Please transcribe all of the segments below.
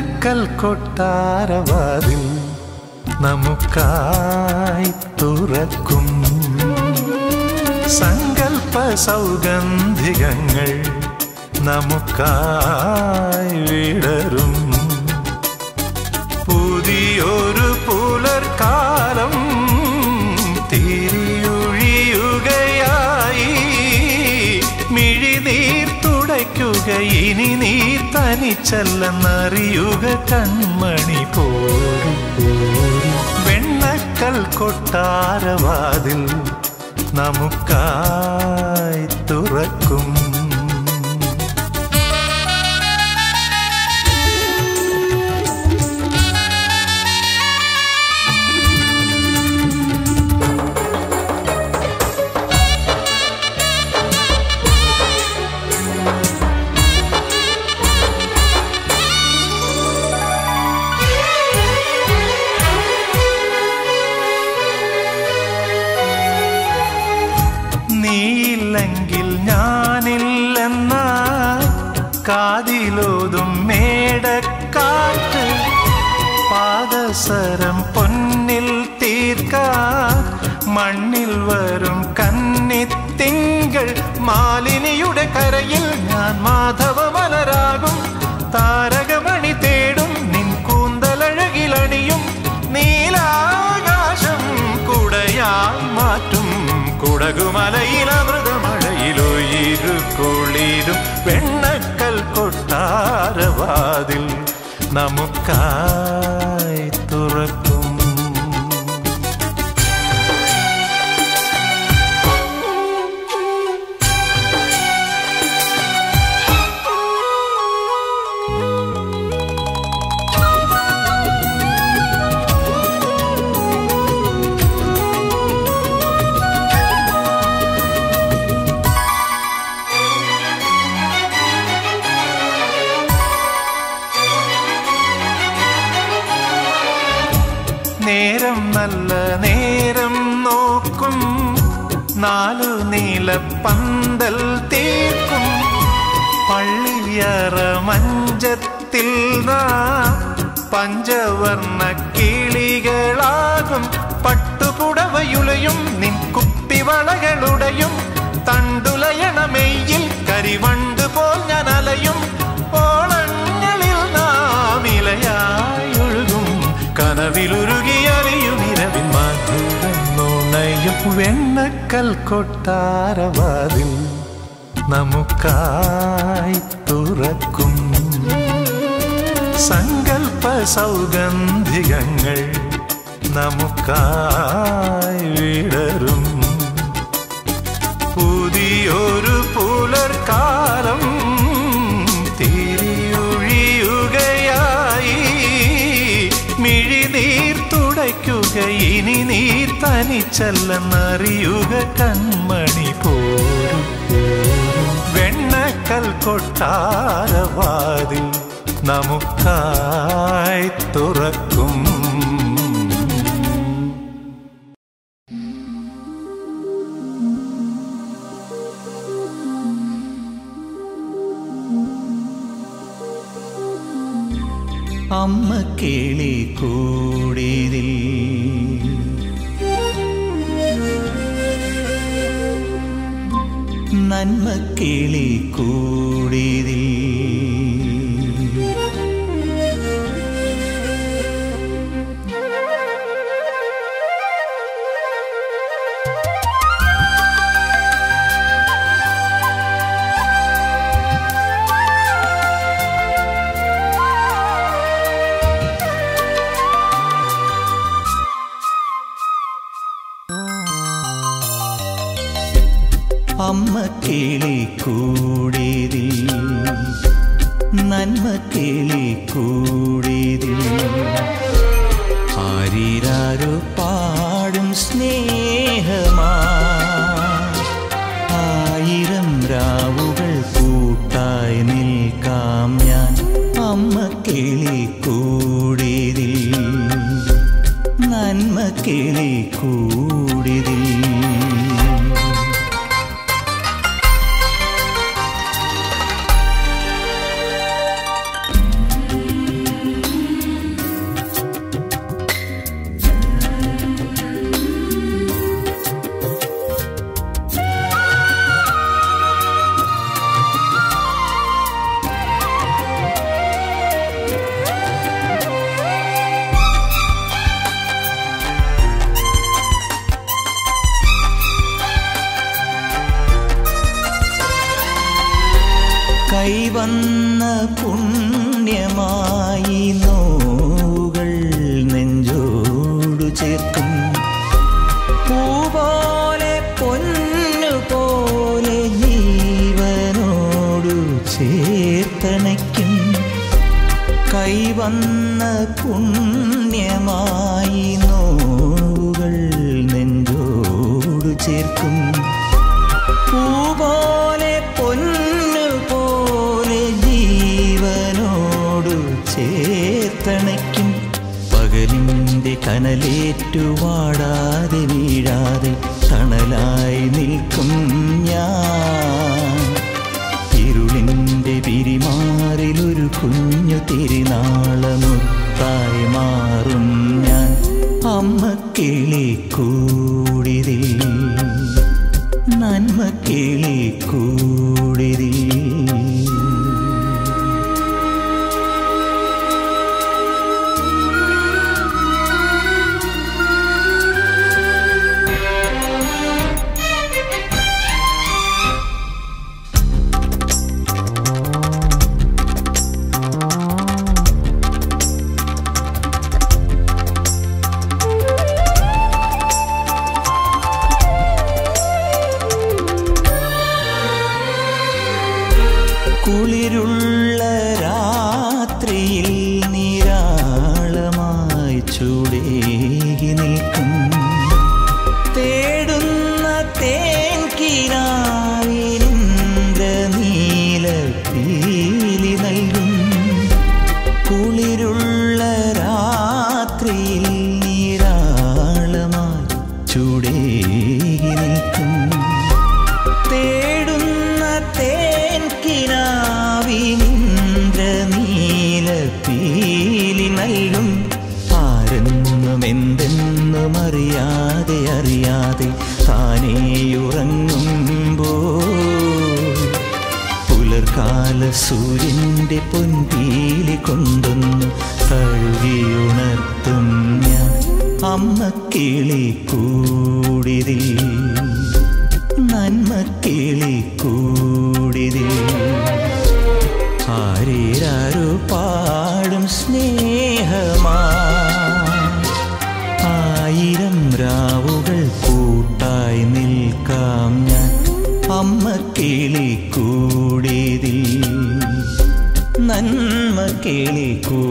വെണ്ണക്കൽ കൊട്ടാരവാതിൽ നമുക്കായി തുറക്കും സങ്കൽപ്പ സൗഗന്ധികങ്ങൾ നമുക്കായി വിടരും പുതിയൊരു പുലർക്കാലം തിരിയൊഴിയുകയായി മിഴിനീർ തുടയ്ക്കുക ഇനി നീ തനിച്ചല്ലെന്നറിയുക കൺമണി പോരും വെണ്ണക്കൽ കൊട്ടാരവാതിൽ നമുക്കായി തുറക്കും നീയില്ലെങ്കിൽ ഞാനില്ലെന്ന കാതിലോതും മേടക്കാറ്റ് പാദസരം പൊന്നിൽ തീർക്കാൻ മണ്ണിൽ വരും കന്നിത്തിങ്കൾ മാലിനിയുടെ കരയിൽ ഞാൻ മാധവമലരാകും താരകമണി തേടും നിൻ കൂന്തലഴകിലണിയും നീലാകാശം കുടയായി മാറ്റും കുടകുമലയിൽ അമൃതമഴയിലൊയിരു കുളിരും വെണ്ണക്കൽ കൊട്ടാരവാതിൽ നമുക്കായി തുറക്കും നേരം നല്ല നേരം നോക്കും നാലു നീല പന്തൽ തീർക്കും പള്ളിയറ മഞ്ചത്തിൽ നാം പഞ്ചവർണ്ണ കിളികളാകും പട്ടുപുടവയുലയും നിൻ കുപ്പിവളകളുടെയും തണ്ടുലയണമെയിൽ കരിവണ്ട് പോൽ ഞാൻ അലയും ഓളങ്ങളിൽ നാം ഇലയായി ഒഴുകും കനവിലുരുകിയറിയും ഇരവിൻ മധുരം നുണയും വെണ്ണക്കൽ കൊട്ടാരവാതിൽ നമുക്കായി തുറക്കും സങ്കൽപ്പ സൗഗന്ധികങ്ങൾ നമുക്കായി വിടരും പുതിയൊരു പുലർക്കാലം തിരിയൊഴിയുകയായി മിഴിനീർ തുടയ്ക്കുക ഇനി നീ തനിച്ചല്ലെന്നറിയുക കൺമണി പോരും വെണ്ണക്കൽ കൊട്ടാരവാതിൽ നമുക്കായി തുറക്കും അമ്മ കേളി കൂടിതിൽ നന്മ കേളി കൂടിതിൽ അമ്മ കേളി കൂടിതിൽ നന്മ കേളി കൂടിതിൽ ആരിരാരോ പാടും സ്നേഹമാ ആയിരം രാവുകൾ കൂട്ടായി നിൽക്കാം ഞാൻ അമ്മ കിളി കൂടിതിൽ നന്മ കിളി കൂടിതിൽ പുണ്യമായി നോവുകൾ നെഞ്ചോടു ചേർക്കും പൂപോലെ പൊന്നുപോലെ ജീവനോടു ചേർത്തണയ്ക്കും കൈവന്ന പുണ്യമായി നോവുകൾ നെഞ്ചോടു ചേർക്കും പൂപോലെ പൊന്നുപോലെ ജീവനോടു ചേർത്തണയ്ക്കും പകലിൻ്റെ കനലേറ്റു വാടാതെ വീഴാതെ തണലായി നിൽക്കും ഞാൻ ഇരുളിൻ്റെ പിരിമാറിലൊരു കുഞ്ഞു തിരുനാളമുത്തായി മാറും ഞാൻ അമ്മ കിളി കൂടിതിൽ നന്മ കിളി കൂടിതിൽ കുളിരുള്ള രാത്രിയിൽ നിരാളമായി ചൂടേകി നിൽക്കും തേടുന്ന തേൻകിനാവിനിന്ദ്രനീല പീലി നൽകും കുളിരുള്ള രാത്രിയിൽ നിരാളമായി ചൂടേകി നിൽക്കും തേടുന്ന തേൻകിനാവിനിന്ദ്രനീല പീലി നൽകും ആരെന്നും എന്തെന്നും അറിയാതെ അറിയാതെ താനേയുറങ്ങുമ്പോൾ പുലർകാല സൂര്യന്റെ പൊൻപീലി കൊണ്ടൊന്നു കഴുകിയുണർത്തും ഞാൻ അമ്മ കിളി കൂടിതിൽ നന്മ കിളി കൂടിതിൽ ആരേരാരോ പാടും സ്നേഹമാ ആയിരം രാവുകൾ കൂട്ടായി നിൽക്കാം ഞാൻ അമ്മ കിളി കൂടിയതിൽ നന്മ കിളി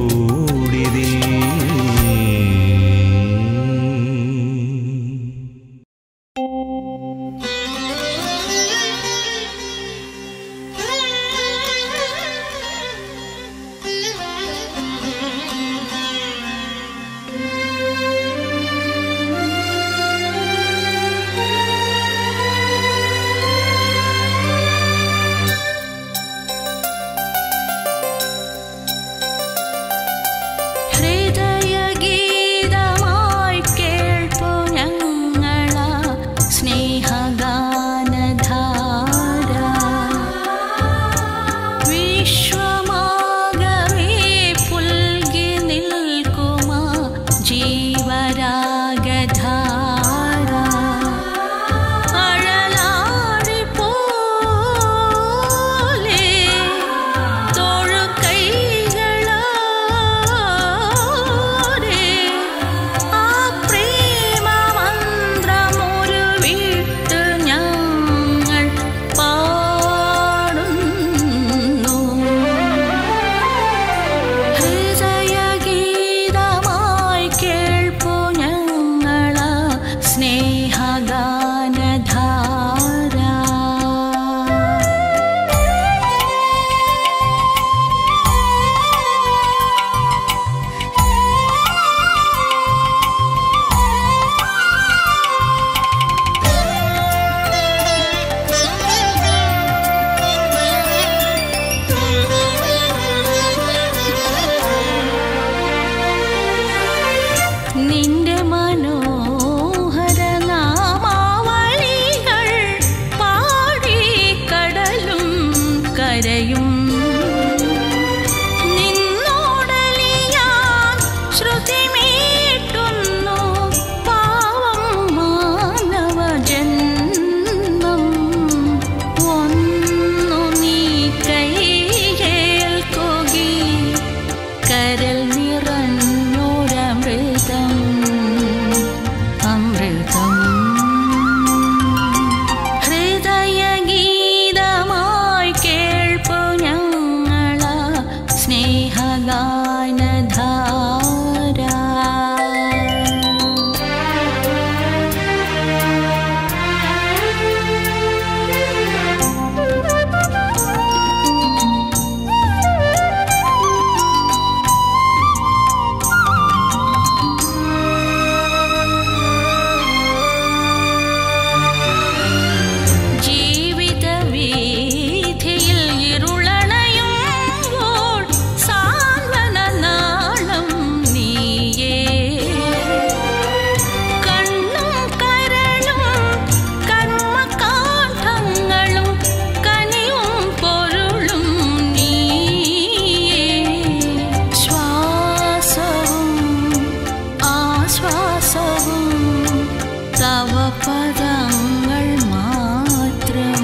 കൂടിയതിൽ ഹൃദയ ജീവിത വീഥിയിൽ ഇരുളണയുമ്പോൾ സാന്ത്വന നാളം നീയേ കണ്ണും കരളും കർമ്മകാണ്ഡങ്ങളും കനിയും പൊരുളും നീയേ ശ്വാസവും ആശ്വാസവും തവ പദങ്ങൾ മാത്രം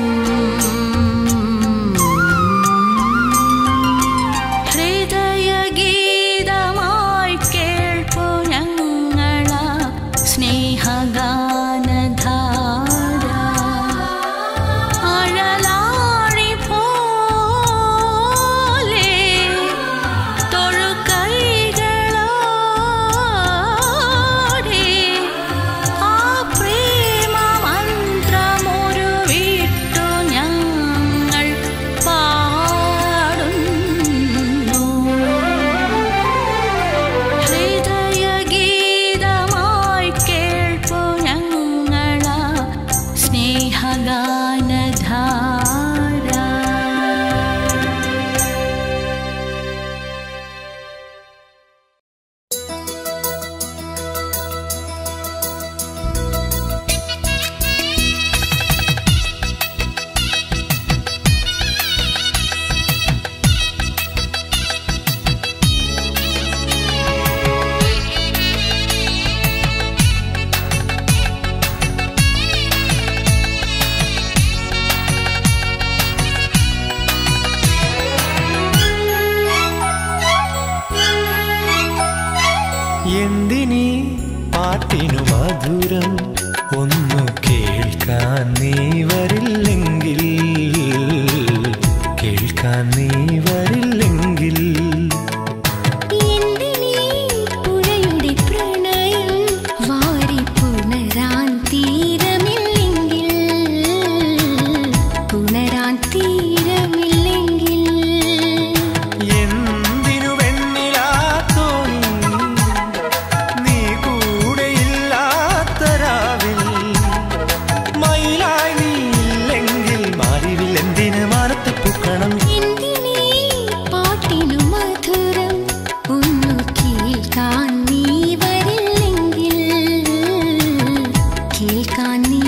ഹൃദയഗീതമായി കേൾപ്പു ഞങ്ങള സ്നേഹഗാനധാര അഴലാഴി പോലെ തൊഴുകൈകളോടെ ആ പ്രേമമന്ത്രമൊരു വിട്ടു ഞങ്ങൾ പാടുന്നു ഹൃദയഗീതമായി കേൾപ്പു ഞങ്ങള സ്നേഹഗാനധാര എന്തിനീ പാട്ടിനു മധുരം ഒന്നു കേൾക്കാൻ നീ വരില്ലെങ്കിൽ കേൾക്കാൻ നീ വരില്ലെങ്കിൽ എന്തിനീ പുഴയുടെ പ്രണയം വാരി പുണരാൻ തീരമില്ലെങ്കിൽ പുണരാൻ തീരമില്ലെങ്കിൽ എന്തിനു വെണ്ണിലാ തോണി നീ കൂടെയില്ലാത്ത രാവിൽ മയിലായി നീ ഇല്ലെങ്കിൽ മാറിവിൽ എന്തിന് മാനത്ത് പൂക്കണം എന്തിനീ പാട്ടിനു മധുരം ഒന്നു കേൾക്കാൻ നീ വരില്ലെങ്കിൽ കേൾക്കാൻ നീ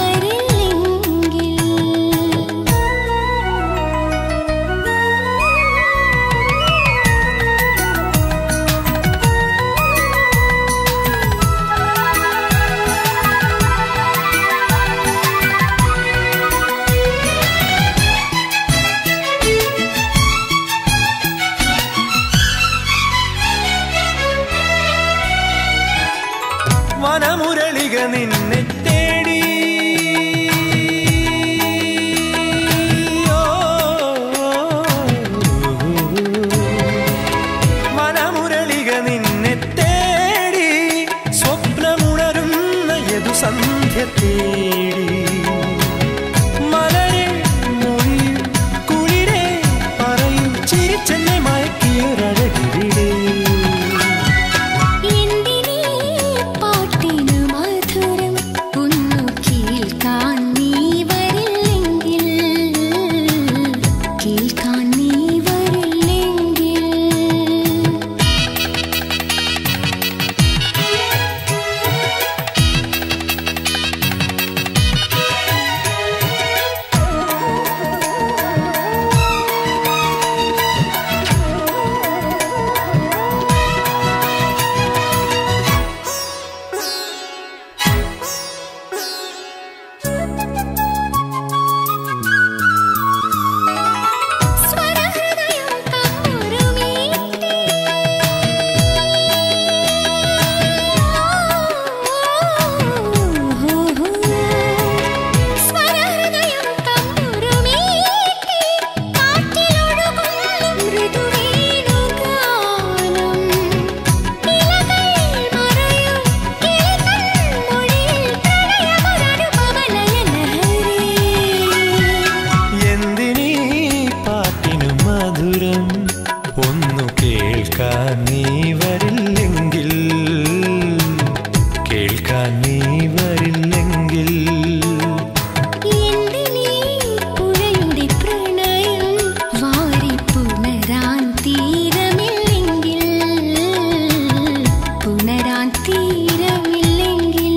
വനമുരളിക നിന്നെ തേടി ഓ, വനമുരളിക നിന്നെ തേടി സ്വപ്നമുണരുന്ന യദു സന്ധ്യ തേടി മലരെ മൊഴിയും കുളിരെ പറയും ചിരിച്ചെന്നെ മയക്കിയൊരഴകിവിടെ എന്തിനീ പാട്ടിനു മധുരം ഒന്നു കേൾക്കാൻ നീ വരില്ലെങ്കിൽ കേൾക്കാൻ നീ വരില്ലെങ്കിൽ ും കേൾക്കാൻ നീ വരില്ലെങ്കിൽ കേൾക്കാൻ നീ വരില്ലെങ്കിൽ എന്തിനീ പുഴയുടെ പ്രണയം വാരി പുണരാൻ തീരമില്ലെങ്കിൽ പുണരാൻ തീരമില്ലെങ്കിൽ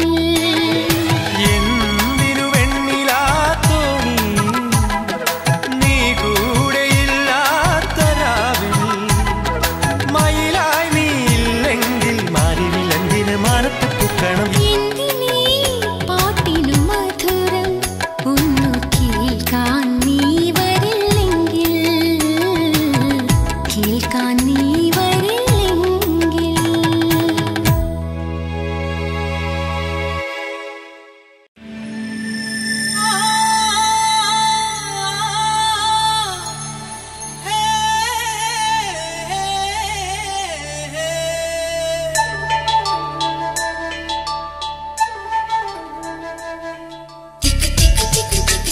എന്തിനു വെണ്ണിലാത്തോണി നീ കൂടെയില്ലാത്ത രാവിൽ മയിലായി നീ ഇല്ലെങ്കിൽ മാറിവിൽ എന്തിന് മാനത്ത് പൂക്കണം എന്തിനീ പാട്ടിനു മധുരം ഒന്നു കേൾക്കാൻ നീ വരില്ലെങ്കിൽ കേൾക്കാൻ നീ വരില്ലെങ്കിൽ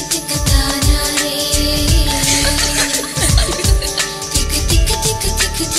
ടിക് ടിക് ടിക് ടിക്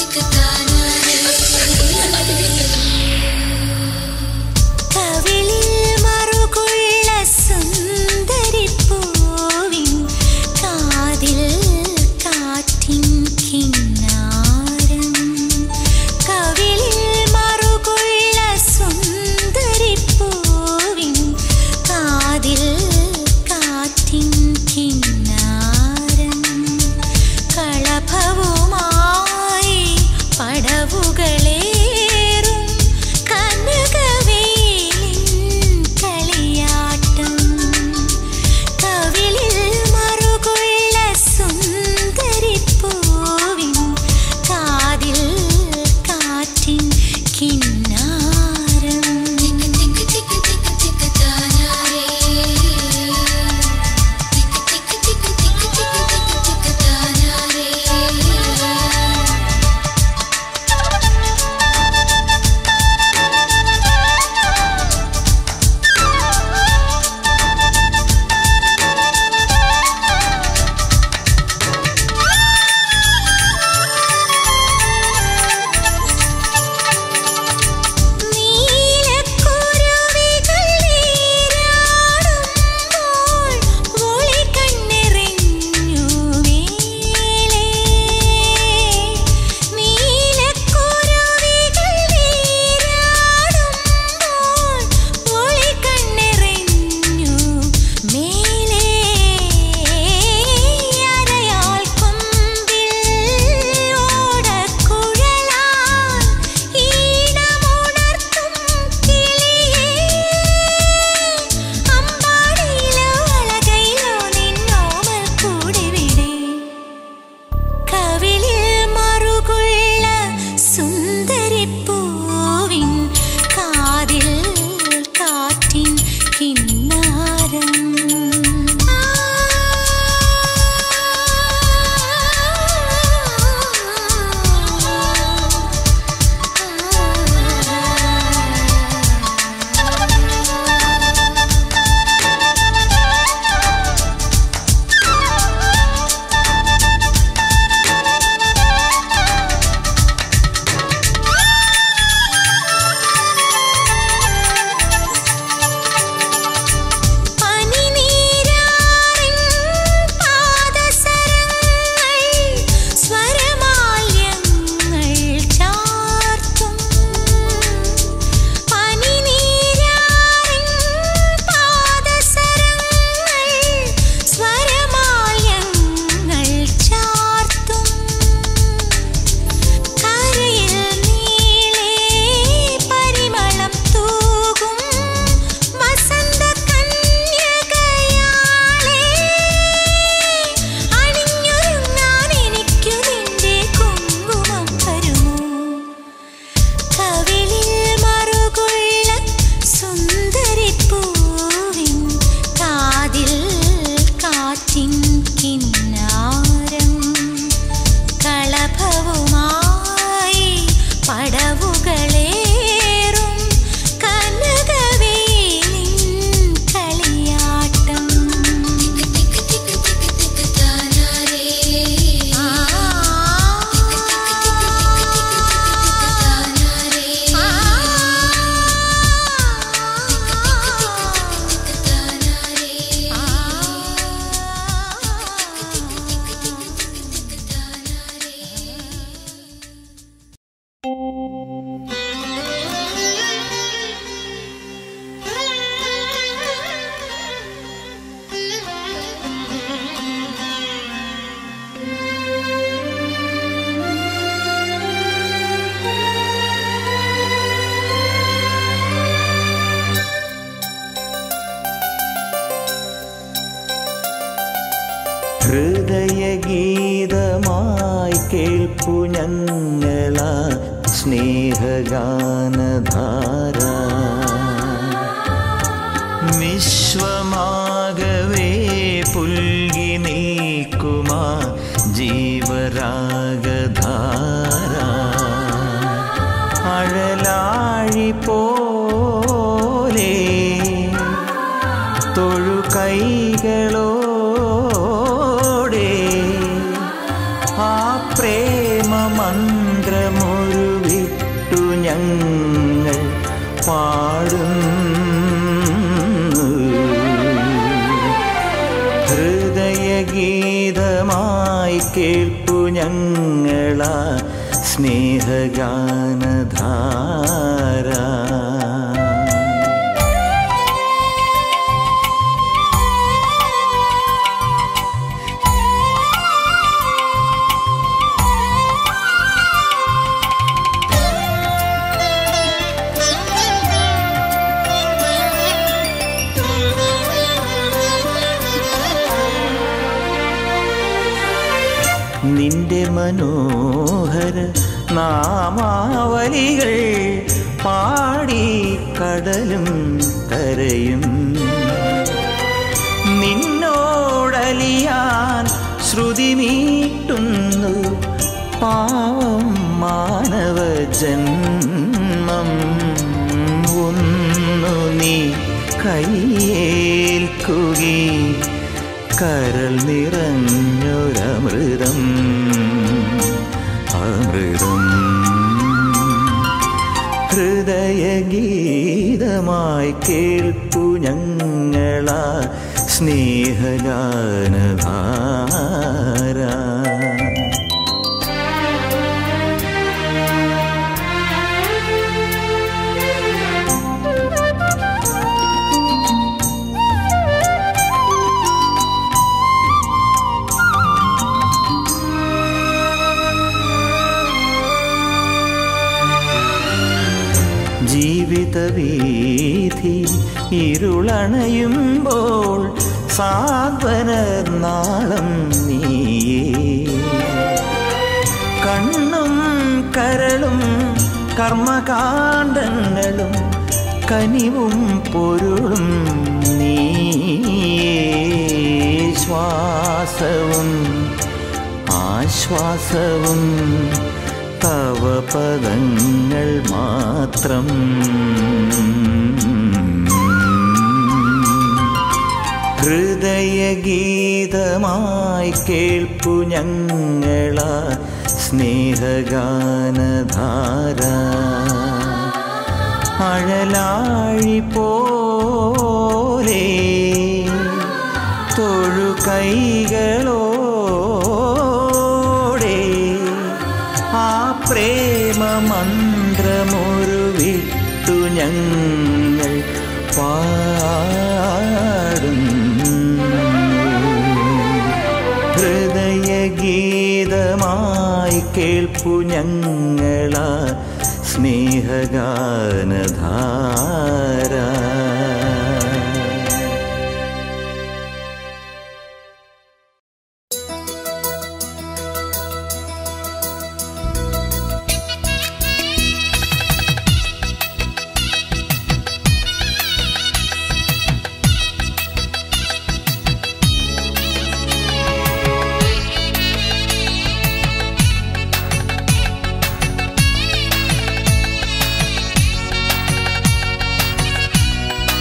ഹൃദയഗീതമായി കേൾപ്പു ഞങ്ങള സ്നേഹഗാനധാര വിശ്വമാകവേ പുൽകി നിൽക്കുമാ ജീവരാഗധാര അഴലാഴി പോലെ തൊഴു കൈകളോടെ ആ പ്രേമ മന്ത്രമൊരുവിട്ടു ഞങ്ങൾ പാടുന്നു ഹൃദയഗീതമായി കേൾപ്പു ഞങ്ങള സ്നേഹഗാനധാര നിന്റെ മനോഹര നാമാവലികൾ പാടി കടലും കരയും നിന്നോടലിയാൻ ശ്രുതി മീട്ടുന്നു പാവം മാനവ ജന്മം ഒന്നു നീ കയ്യേൽക്കുകി കരൾ നിറഞ്ഞൊരമൃതം അമൃതം ഹൃദയഗീതമായി കേൾപ്പു ഞങ്ങള സ്നേഹഗാനധാര ജീവിത വീഥി ഇരുളണയുമ്പോൾ സാന്ത്വന നാളം നീയേ കണ്ണും കരളും കർമ്മകാണ്ഡങ്ങളും കനിവും പൊരുളും നീയേ ശ്വാസവും ആശ്വാസവും തവ പദങ്ങൾ മാത്രം ഹൃദയഗീതമായി കേൾപ്പു ഞങ്ങള സ്നേഹഗാനധാര അഴലാഴി പോലെ തൊഴു കൈകളോടെ ആ പ്രേമ മന്ത്രമൊരുവിട്ടു ഞങ്ങൾ പാടുന്നു ഹൃദയഗീതമായി കേൾപ്പു ഞങ്ങള സ്നേഹഗാനധാര ും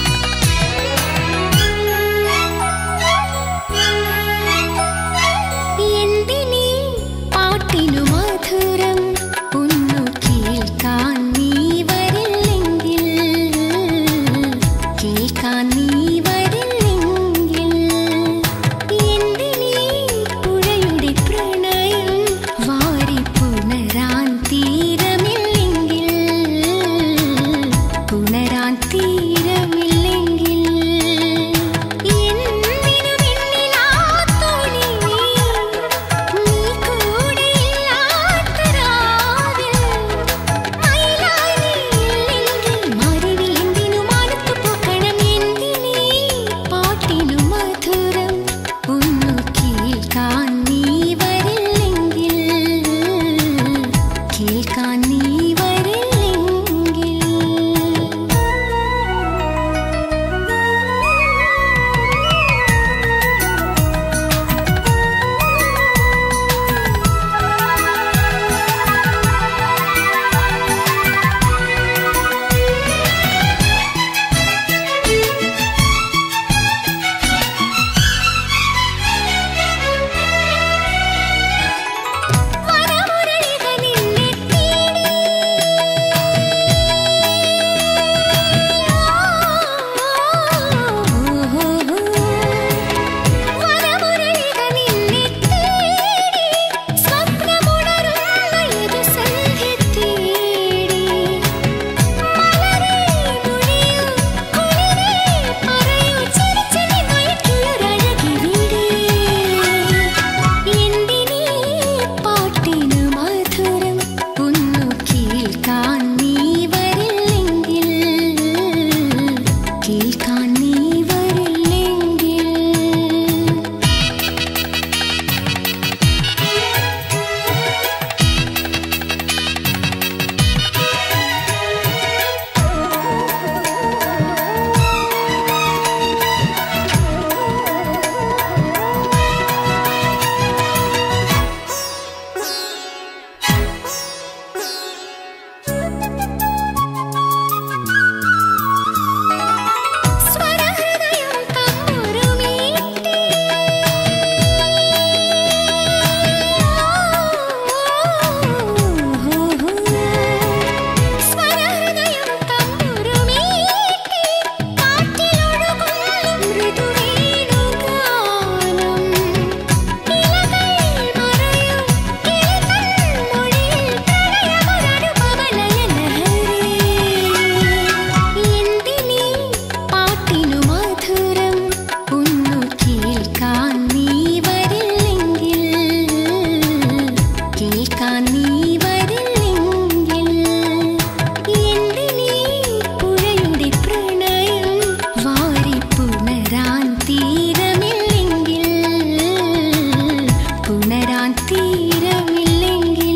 കേൾക്കാൻ നീ വരില്ലെങ്കിൽ വനമുരളിക നിന്നെ തേടി വനമുരളിക നിന്നെ തേടി സ്വപ്നമുണരുന്ന ഏതു സന്ധ്യ തേടി മലരേ മൊഴിയൂ കുളിരേ പറയൂ ചിരിച്ചിരി മയക്കിയൊരഴകിവിടെ എന്തിനീ പാട്ടിനു മധുരം ഒന്നു കേൾക്കാൻ നീ വരില്ലെങ്കിൽ കേൾക്കാൻ നീ വരില്ലെങ്കിൽ സ്വരഹൃദയം തമ്പുരുമീട്ടി സ്വരഹൃദയം തമ്പുരുമീട്ടി കാറ്റിലൊഴുകും മൃദുവേണുഗാനം ഇലകൾ മറയും കിളികൾ മൊഴിയിൽ പ്രണയമൊരനുപമലയലഹരി എന്തിനീ പാട്ടിനു മധുരം ഒന്നു കേൾക്കാൻ നീ വരില്ലെങ്കിൽ കേൾക്കാൻ നീ വരില്ലെങ്കിൽ എന്തിനീ പുഴയുടെ പ്രണയം വാരി പുണരാൻ തീരമില്ലെങ്കിൽ പുണരാൻ തീരമില്ലെങ്കിൽ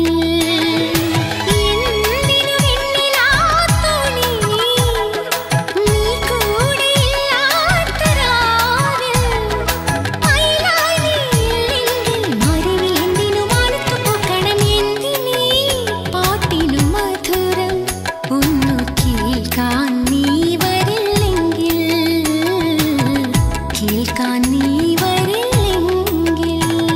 എന്തിനു വെണ്ണിലാത്തോണി നീ കൂടെയില്ലാത്ത രാവിൽ മയിലായി നീയില്ലെങ്കിൽ മരുവിൽ എന്തിനു മാനത്തു പൂക്കണം എന്തിനീ പാട്ടിനു മധുരം ഒന്നു കേൾക്കാൻ നീ വരില്ലെങ്കിൽ കേൾക്കാൻ നീ വരില്ലെങ്കിൽ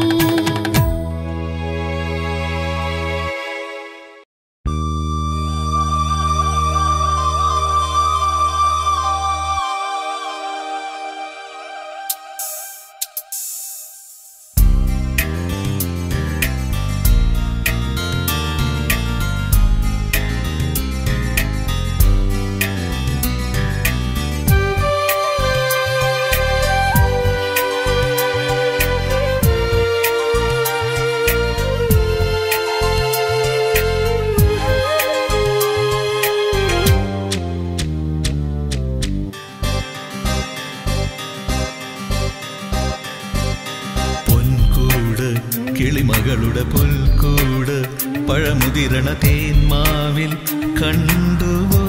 പൊൻകൂട് കിളിമകളുടെ പുൽക്കൂട് പഴമുതിരണ തേന്മാവിൽ കണ്ടുവോ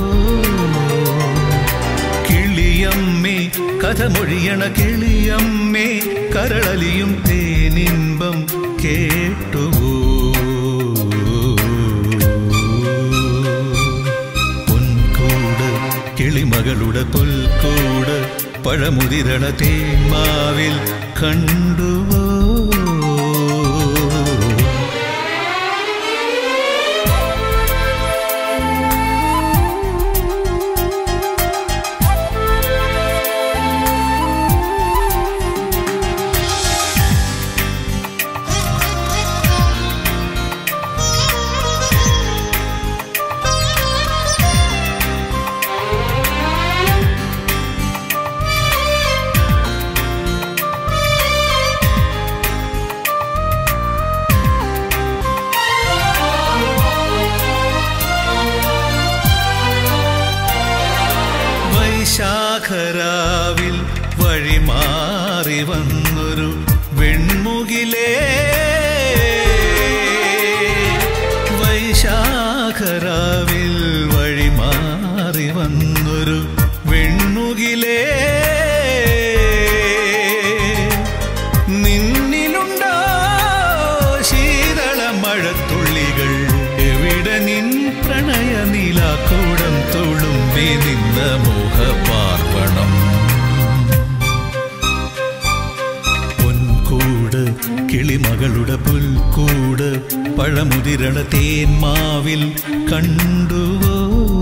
കിളിയമ്മേ കഥമൊഴിയണ കിളിയമ്മേ കരളലിയും തേനിൻപം കേട്ടുവോ പൊൻകൂട് കിളിമകളുടെ പുൽക്കൂട് പഴമുതിരണ തേന്മാവിൽ കണ്ടുവോ വൈശാഖരാവിൽ വഴിമാറി വന്നൊരു വെൺമുകിലേ വൈശാഖരാവിൽ വൈശാഖരാവിൽ വഴിമാറി വന്നൊരു വെണ്ണുകിലേ നിന്നിലുണ്ടോ ശീതള മഴത്തുള്ളികൾ എവിടെ നിൻ പ്രണയ നീലാക്കൂടം തുളുമ്പി നിന്ന മോഹപാർവണം പൊൻകൂട് കിളിമകളുടെ പുൽക്കൂട് പഴമുതിരണ തേന്മാവിൽ കണ്ടുവോ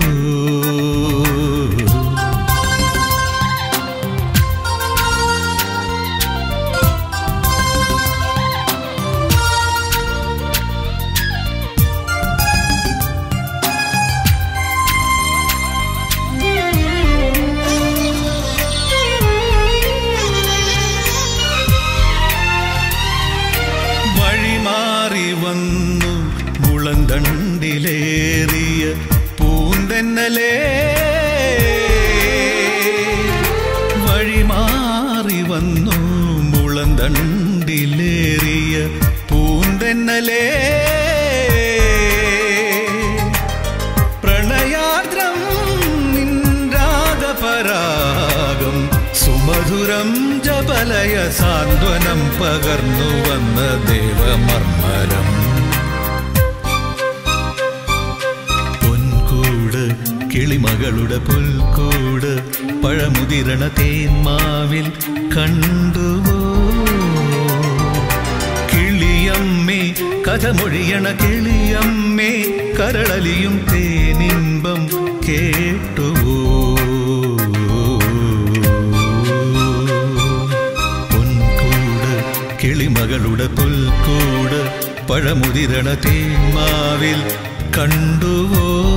വഴിമാറി വന്നു മുളന്തണ്ടിലേറിയ പൂന്തന്നലേ വഴിമാറി വന്നു മുളന്തണ്ടിലേറിയ പൂന്തന്നലേ പ്രണയാദ്രം നിൻരാഗപരാഗം സുമധുരം ജപലയ സാന്ത്വനം പകർന്നു വന്ന ദേവമർമ്മരം പൊൻകൂട് കിളിമകളുടെ പുൽക്കൂട് പഴമുതിരണ തേന്മാവിൽ കണ്ടുവോ കിളിയമ്മേ കഥമൊഴിയണ കിളിയമ്മേ കരളലിയും തേനിമ്പം കേട്ടുവോ പൊൻകൂട് കിളിമകളുടെ പുൽക്കൂട് പഴമുതിരണ തേന്മാവിൽ കണ്ടുവോ